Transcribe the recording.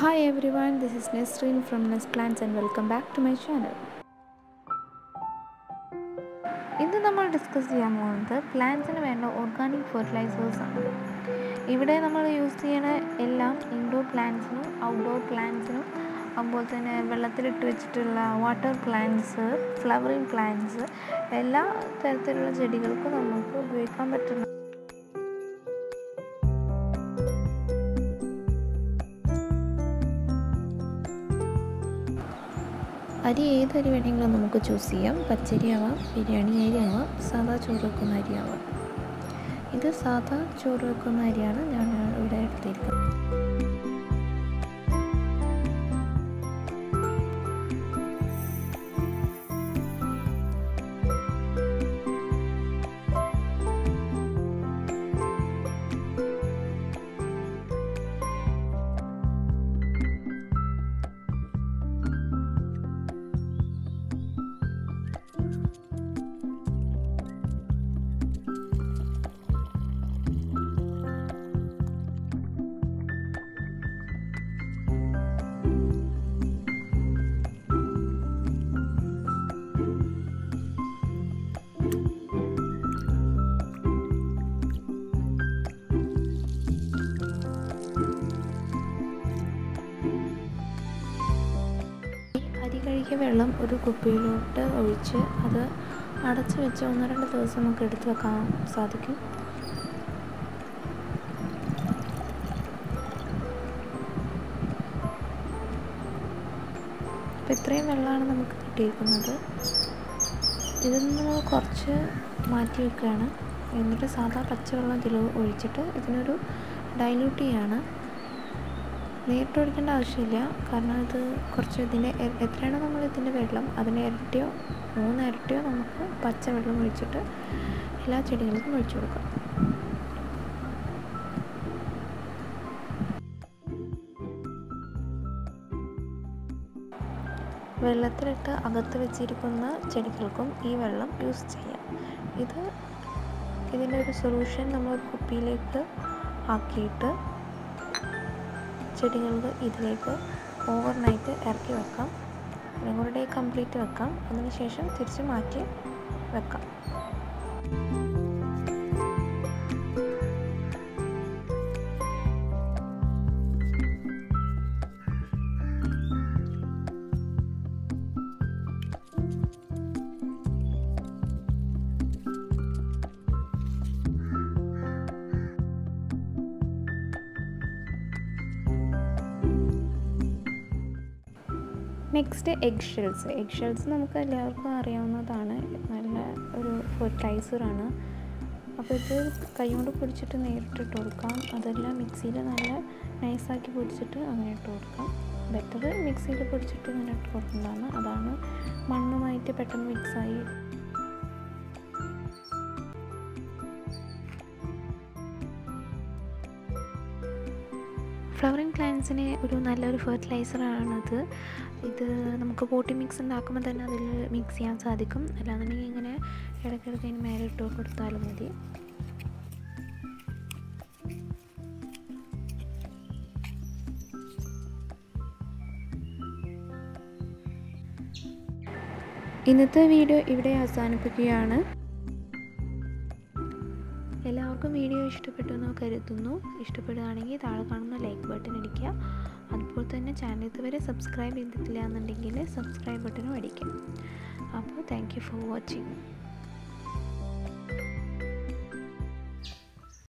Hi everyone, this is Nesreen from Nest Plants and welcome back to my channel. ഇന്ന് നമ്മൾ discuss ചെയ്യാൻ പോകുന്നത് പ്ലാന്റ്സിന് വേണ്ട ഓർഗാനിക് ഫെർട്ടിലൈസേഴ്സ് ആണ് ഇവിടെ നമ്മൾ യൂസ് ചെയ്യുന്ന എല്ലാം ഇൻഡോർ പ്ലാന്റ്സിനും ഔട്ട്ഡോർ പ്ലാന്റ്സിനും അതുപോലെ തന്നെ വെള്ളത്തിലിട്ട് വെച്ചിട്ടുള്ള വാട്ടർ പ്ലാന്റ്സ് ഫ്ലവറിങ് പ്ലാന്റ്സ് എല്ലാ തരത്തിലുള്ള ചെടികൾക്കും നമുക്ക് ഉപയോഗിക്കാൻ പറ്റുന്ന അരി ഏത് അരി വേണമെങ്കിലും നമുക്ക് ചൂസ് ചെയ്യാം പച്ചരി ആവാം ബിരിയാണി അരി ആവാം സാധാ ചോറ് വെക്കുന്ന അരി ആവാം ഇത് സാധാ ചോറ് വെക്കുന്ന അരിയാണ് ഞാൻ ഇവിടെ എടുത്തിരിക്കുന്നത് അരി കഴുകിയ വെള്ളം ഒരു കുപ്പിയിലോട്ട് ഒഴിച്ച് അത് അടച്ചു വെച്ച് ഒന്ന് രണ്ട് ദിവസം നമുക്ക് എടുത്തു വെക്കാൻ സാധിക്കും അപ്പോൾ ഇത്രയും വെള്ളമാണ് നമുക്ക് കിട്ടിയിരിക്കുന്നത് ഇതിൽ നിന്ന് നമ്മൾ കുറച്ച് മാറ്റി വെക്കുകയാണ് എന്നിട്ട് സാധാ പച്ചവെള്ളം ഇതിൽ ഒഴിച്ചിട്ട് ഇതിനൊരു ഡൈല്യൂട്ട് ചെയ്യാണ് നേരിട്ട് ഒഴിക്കേണ്ട ആവശ്യമില്ല കാരണം ഇത് കുറച്ച് ഇതിൻ്റെ എത്രയാണോ നമ്മൾ ഇതിൻ്റെ വെള്ളം അതിൻ്റെ ഇരട്ടിയോ മൂന്ന് ഇരട്ടിയോ നമുക്ക് പച്ച വെള്ളം ഒഴിച്ചിട്ട് എല്ലാ ചെടികൾക്കും ഒഴിച്ചു കൊടുക്കാം വെള്ളത്തിലിട്ട് അകത്ത് വെച്ചിരിക്കുന്ന ചെടികൾക്കും ഈ വെള്ളം യൂസ് ചെയ്യാം ഇത് ഇതിൻ്റെ ഒരു സൊല്യൂഷൻ നമ്മൾ കുപ്പിയിലേക്ക് ആക്കിയിട്ട് ചെടികൾക്ക് ഇതിലേക്ക് ഓവർ നൈറ്റ് ഇറക്കി വെക്കാം അല്ലെങ്കിൽ ഒരു ഡേ കംപ്ലീറ്റ് വെക്കാം അതിനുശേഷം തിരിച്ച് മാറ്റി വെക്കാം next egg shells egg shells നമുക്ക് എല്ലാവർക്കും അറിയാവുന്നതാണ് നല്ല ഒരു ഫെർട്ടിലൈസറാണ് അപ്പോൾ ഇത് കൈകൊണ്ട് പൊടിച്ചിട്ട് നേരിട്ട് ഇട്ട് കൊടുക്കാം അതെല്ലാം മിക്സിയിൽ നല്ല നൈസാക്കി പൊടിച്ചിട്ട് അങ്ങനെ ഇട്ട് കൊടുക്കാം ബെറ്റർ മിക്സിയിൽ പൊടിച്ചിട്ട് ഇങ്ങനെ ഇട്ട് കൊടുക്കുന്നതാണ് അതാണ് മണ്ണുമായിട്ട് പെട്ടെന്ന് മിക്സായി ഫ്ലവറിങ് പ്ലാന്റ്സിന് ഒരു നല്ലൊരു ഫെർട്ടിലൈസറാണത് ഇത് നമുക്ക് പോട്ടി മിക്സ് ഉണ്ടാക്കുമ്പോൾ തന്നെ അതിൽ മിക്സ് ചെയ്യാൻ സാധിക്കും അല്ലാന്നുണ്ടെങ്കിൽ ഇങ്ങനെ ഇടയ്ക്കിടയ്ക്ക് അതിന് മേലെ ഇട്ട് കൊടുത്താലും മതി ഇന്നത്തെ വീഡിയോ ഇവിടെ അവസാനിപ്പിക്കുകയാണ് എല്ലാവർക്കും വീഡിയോ ഇഷ്ടപ്പെട്ടു എന്ന് കരുതുന്നു ഇഷ്ടപ്പെടുകയാണെങ്കിൽ താഴെ കാണുന്ന ലൈക്ക് ബട്ടൺ അടിക്കുക അതുപോലെ തന്നെ ചാനൽ ഇതുവരെ സബ്സ്ക്രൈബ് ചെയ്തിട്ടില്ല എന്നുണ്ടെങ്കിൽ സബ്സ്ക്രൈബ് ബട്ടനും അടിക്കാം അപ്പോൾ താങ്ക് യു ഫോർ വാച്ചിങ്